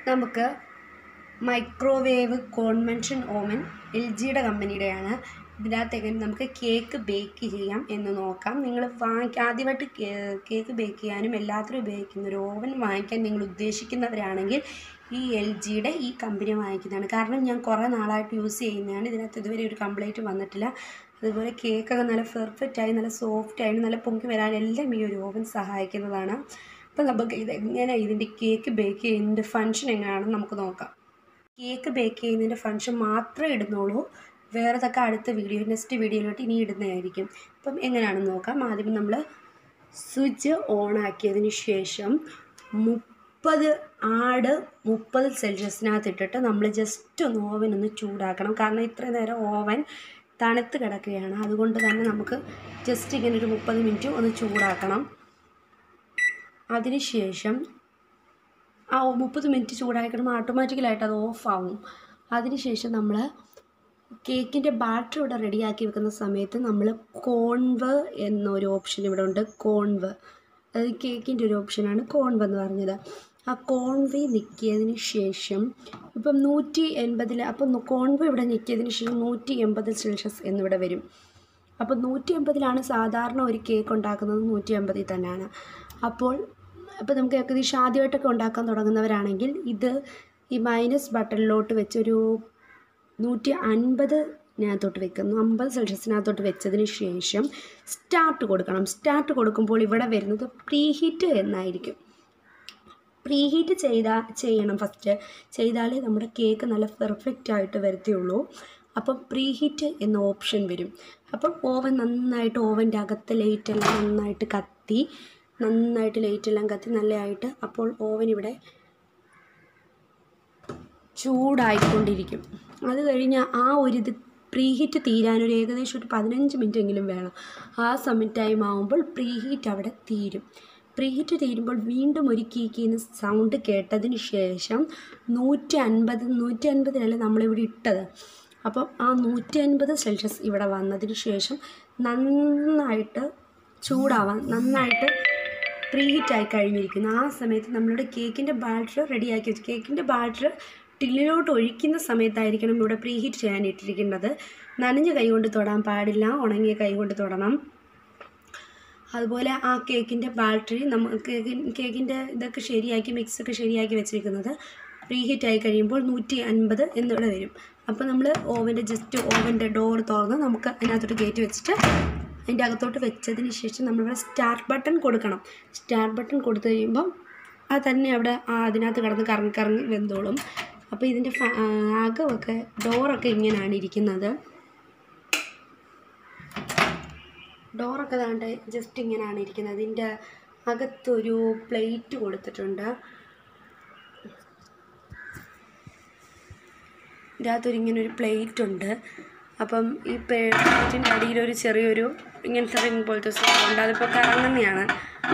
നമുക്ക് microwave convention oven L ജിയുടെ കമ്പനിയുടെയാണ് ഇതിനകത്ത് എങ്ങനെ നമുക്ക് കേക്ക് ബേക്ക് ചെയ്യാം എന്ന് നോക്കാം നിങ്ങൾ വാങ്ങി ആദ്യമായിട്ട് കേ- കേക്ക് ബേക്ക് ചെയ്യാനും എല്ലാത്തിനും ഉപയോഗിക്കുന്ന ഒരു ഓവൻ വാങ്ങിക്കാൻ നിങ്ങൾ ഉദ്ദേശിക്കുന്നവരാണെങ്കിൽ ഈ എൽ ജിയുടെ ഈ കമ്പനി വാങ്ങിക്കുന്നതാണ് കാരണം ഞാൻ കുറേ നാളായിട്ട് യൂസ് ചെയ്യുന്നതാണ് ഇതിനകത്ത് ഇതുവരെ ഒരു കംപ്ലൈൻറ്റ് വന്നിട്ടില്ല അതുപോലെ കേക്കൊക്കെ നല്ല പെർഫെക്റ്റ് ആയി നല്ല സോഫ്റ്റ് ആയി നല്ല പൊങ്ങി വരാൻ എല്ലാം ഈ ഒരു ഓവൻ സഹായിക്കുന്നതാണ് അപ്പം നമുക്ക് ഇത് എങ്ങനെ ഇതിൻ്റെ കേക്ക് ബേക്ക് ചെയ്യുന്നതിൻ്റെ ഫങ്ഷൻ എങ്ങനെയാണെന്ന് നമുക്ക് നോക്കാം കേക്ക് ബേക്ക് ചെയ്യുന്നതിൻ്റെ ഫങ്ഷൻ മാത്രമേ ഇടുന്നുള്ളൂ വേറെതൊക്കെ അടുത്ത വീഡിയോ നെക്സ്റ്റ് വീഡിയോയിലോട്ട് ഇനി ഇടുന്നതായിരിക്കും അപ്പം എങ്ങനെയാണെന്ന് നോക്കാം ആദ്യം നമ്മൾ സ്വിച്ച് ഓൺ ആക്കിയതിന് ശേഷം മുപ്പത് ആട് മുപ്പത് സെൽഷ്യസിനകത്ത് ഇട്ടിട്ട് നമ്മൾ ജസ്റ്റ് ഒന്ന് ഓവൻ ഒന്ന് ചൂടാക്കണം കാരണം ഇത്രയും നേരം ഓവൻ തണുത്ത് കിടക്കുകയാണ് അതുകൊണ്ട് തന്നെ നമുക്ക് ജസ്റ്റ് ഇങ്ങനെ ഒരു മുപ്പത് മിനിറ്റ് ഒന്ന് ചൂടാക്കണം അതിനുശേഷം ആ മുപ്പത് മിനിറ്റ് ചൂടായി കഴിയുമ്പോൾ ഓട്ടോമാറ്റിക്കലായിട്ട് അത് ഓഫ് ആവും അതിനുശേഷം നമ്മൾ കേക്കിൻ്റെ ബാറ്റർ ഇവിടെ റെഡിയാക്കി വെക്കുന്ന സമയത്ത് നമ്മൾ കോൺവ് എന്നൊരു ഓപ്ഷൻ ഇവിടെ ഉണ്ട് കോൺവ് അത് കേക്കിൻ്റെ ഒരു ഓപ്ഷനാണ് കോൺവ് എന്ന് പറഞ്ഞത് ആ കോൺവി നിൽക്കിയതിന് ശേഷം ഇപ്പം നൂറ്റി എൺപതിൽ അപ്പം കോൺവ് ഇവിടെ നിൽക്കിയതിന് ശേഷം നൂറ്റി എൺപത് സെൽഷ്യസ് എന്നിവിടെ വരും അപ്പോൾ നൂറ്റി എൺപതിലാണ് സാധാരണ ഒരു കേക്ക് ഉണ്ടാക്കുന്നത് നൂറ്റി എൺപതിൽ തന്നെയാണ് അപ്പോൾ അപ്പോൾ നമുക്ക് ഏകദേശം ആദ്യമായിട്ടൊക്കെ ഉണ്ടാക്കാൻ തുടങ്ങുന്നവരാണെങ്കിൽ ഇത് ഈ മൈനസ് ബട്ടണിലോട്ട് വെച്ചൊരു നൂറ്റി അൻപതിനകത്തോട്ട് വെക്കുന്നു അമ്പത് സെൽഷ്യസിനകത്തോട്ട് വെച്ചതിന് ശേഷം സ്റ്റാർട്ട് കൊടുക്കണം സ്റ്റാർട്ട് കൊടുക്കുമ്പോൾ ഇവിടെ വരുന്നത് പ്രീ ഹീറ്റ് എന്നായിരിക്കും പ്രീ ഹീറ്റ് ചെയ്താൽ ചെയ്യണം ഫസ്റ്റ് ചെയ്താലേ നമ്മുടെ കേക്ക് നല്ല പെർഫെക്റ്റ് ആയിട്ട് വരത്തുള്ളൂ അപ്പം പ്രീ ഹീറ്റ് എന്ന ഓപ്ഷൻ വരും അപ്പം ഓവൻ നന്നായിട്ട് ഓവൻ്റെ അകത്തെ ലൈറ്റെല്ലാം നന്നായിട്ട് കത്തി നന്നായിട്ട് ലൈറ്റെല്ലാം കത്തി നല്ലതായിട്ട് അപ്പോൾ ഓവൻ ഇവിടെ ചൂടായിക്കൊണ്ടിരിക്കും അത് കഴിഞ്ഞ് ആ ഒരു ഇത് പ്രീ ഹീറ്റ് തീരാൻ ഒരു ഏകദേശം ഒരു പതിനഞ്ച് മിനിറ്റ് എങ്കിലും വേണം ആ സമയം ടൈം ആകുമ്പോൾ പ്രീ ഹീറ്റ് അവിടെ തീരും പ്രീ ഹീറ്റ് തീരുമ്പോൾ വീണ്ടും ഒരു കീക്കിന്ന് സൗണ്ട് കേട്ടതിന് ശേഷം നൂറ്റി അൻപത് നൂറ്റി അൻപതിലല്ലേ നമ്മളിവിടെ ഇട്ടത് അപ്പം ആ നൂറ്റി അൻപത് സെൽഷ്യസ് ഇവിടെ വന്നതിന് ശേഷം നന്നായിട്ട് ചൂടാവാൻ നന്നായിട്ട് പ്രീ ഹീറ്റായി കഴിഞ്ഞിരിക്കുന്നു ആ സമയത്ത് നമ്മളുടെ കേക്കിൻ്റെ ബാറ്റർ റെഡിയാക്കി വെച്ചു കേക്കിൻ്റെ ബാറ്റർ ടില്ലിലോട്ട് ഒഴിക്കുന്ന സമയത്തായിരിക്കണം ഇവിടെ പ്രീ ഹീറ്റ് ചെയ്യാൻ ഇട്ടിരിക്കുന്നത് നനഞ്ഞ കൈ കൊണ്ട് തൊടാൻ പാടില്ല ഉണങ്ങിയ കൈ കൊണ്ട് തൊടണം അതുപോലെ ആ കേക്കിൻ്റെ ബാറ്ററി നമുക്ക് കേക്കിൻ്റെ ഇതൊക്കെ ശരിയാക്കി മിക്സൊക്കെ ശരിയാക്കി വെച്ചിരിക്കുന്നത് പ്രീ ഹീറ്റ് ആയി കഴിയുമ്പോൾ നൂറ്റി അൻപത് എന്നിവിടെ വരും അപ്പോൾ നമ്മൾ ഓവൻ്റെ ജസ്റ്റ് ഓവൻ്റെ ഡോർ തുറന്ന് നമുക്ക് അതിനകത്തോട്ട് കയറ്റി വെച്ചിട്ട് അതിൻ്റെ അകത്തോട്ട് വെച്ചതിന് ശേഷം നമ്മളിവിടെ സ്റ്റാർട്ട് ബട്ടൺ കൊടുക്കണം സ്റ്റാർട്ട് ബട്ടൺ കൊടുത്തു കഴിയുമ്പം അത് തന്നെ അവിടെ ആ അതിനകത്ത് കിടന്ന് കറങ്ങി കറങ്ങി വെന്തോളും അപ്പോൾ ഇതിൻ്റെ ഫ- ആ, അകമൊക്കെ ഡോറൊക്കെ ഇങ്ങനെയാണ് ഇരിക്കുന്നത് ഡോറൊക്കെ ദാണ്ട് ജസ്റ്റ് ഇങ്ങനെയാണ് ഇരിക്കുന്നത് ഇതിൻ്റെ അകത്തൊരു പ്ലേറ്റ് കൊടുത്തിട്ടുണ്ട് ഇതിനകത്തൊരു ഇങ്ങനെ ഒരു പ്ലേറ്റ് ഉണ്ട് അപ്പം ഈ പ്ലേറ്റിൻ്റെ അടിയിലൊരു ചെറിയൊരു ഇങ്ങനത്തെ റിങ് പോലത്തെ സാധനം ഉണ്ട് അതിപ്പോൾ കറങ്ങുന്നതാണ്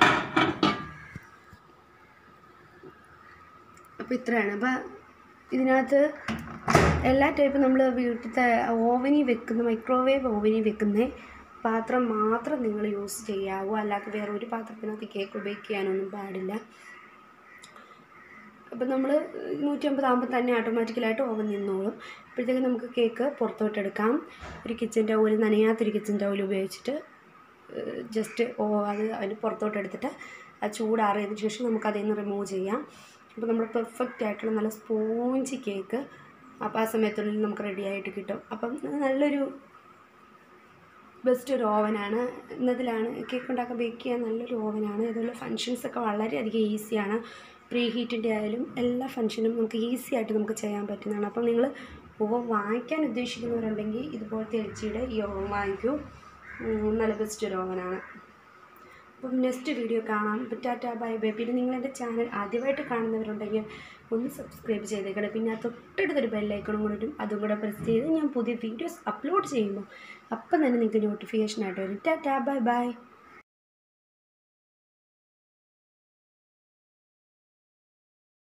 അപ്പോൾ ഇത്രയാണ് അപ്പോൾ ഇതിനകത്ത് എല്ലാ ടൈപ്പും നമ്മൾ വീട്ടിലത്തെ ഓവനിൽ വെക്കുന്ന മൈക്രോവേവ് ഓവനിൽ വെക്കുന്ന പാത്രം മാത്രം നിങ്ങൾ യൂസ് ചെയ്യാവൂ അല്ലാതെ വേറെ ഒരു പാത്രത്തിനകത്ത് കേക്ക് ബേക്ക് ചെയ്യാനൊന്നും പാടില്ല അപ്പം നമ്മൾ നൂറ്റമ്പത് ആകുമ്പോൾ തന്നെ ഓട്ടോമാറ്റിക്കലായിട്ട് ഓവൻ നിന്നോളും അപ്പോഴത്തേക്കും നമുക്ക് കേക്ക് പുറത്തോട്ട് എടുക്കാം ഒരു കിച്ചൻ ടവൽ നനയാത്തൊരു കിച്ചൻ ടവൽ ഉപയോഗിച്ചിട്ട് ജസ്റ്റ് ഓ അത് അതിന് പുറത്തോട്ട് എടുത്തിട്ട് ആ ചൂടാറിയതിന് ശേഷം നമുക്ക് അതിൽ നിന്ന് റിമൂവ് ചെയ്യാം അപ്പോൾ നമ്മൾ പെർഫെക്റ്റ് ആയിട്ടുള്ള നല്ല സ്പോഞ്ച് കേക്ക് അപ്പോൾ ആ സമയത്തുള്ളിൽ നമുക്ക് റെഡി ആയിട്ട് കിട്ടും അപ്പം നല്ലൊരു ബെസ്റ്റ് ഒരു ഓവനാണ് ഇന്നതിലാണ് കേക്ക് ഉണ്ടാക്കാൻ ബേക്ക് ചെയ്യാൻ നല്ലൊരു ഓവനാണ് അതുപോലെ ഫങ്ഷൻസ് ഒക്കെ വളരെയധികം ഈസിയാണ് പ്രീ ഹീറ്റിൻ്റെ ആയാലും എല്ലാ ഫങ്ഷനും നമുക്ക് ഈസി ആയിട്ട് നമുക്ക് ചെയ്യാൻ പറ്റുന്നതാണ് അപ്പം നിങ്ങൾ ഓവൻ വാങ്ങിക്കാൻ ഉദ്ദേശിക്കുന്നവരുണ്ടെങ്കിൽ ഇതുപോലത്തെ എൽ ജിയുടെ ഈ ഓവൻ വാങ്ങിക്കൂ ഉം, നല്ല ബെസ്റ്റ് ഒരു ഓവനാണ് അപ്പം നെക്സ്റ്റ് വീഡിയോ കാണാം ഇപ്പം ടാറ്റ ബൈ ബൈ പിന്നെ നിങ്ങൾ എൻ്റെ ചാനൽ ആദ്യമായിട്ട് കാണുന്നവരുണ്ടെങ്കിൽ ഒന്ന് സബ്സ്ക്രൈബ് ചെയ്തേക്കണം പിന്നെ ആ തൊട്ടടുത്തൊരു ബെല്ലൈക്കണും കൂടെ വരും അതും കൂടെ പ്രസ് ചെയ്ത് ഞാൻ പുതിയ വീഡിയോസ് അപ്ലോഡ് ചെയ്യുമ്പോൾ അപ്പം തന്നെ നിങ്ങൾക്ക് നോട്ടിഫിക്കേഷൻ ആയിട്ട് വരും ടാറ്റ ബൈ ബൈ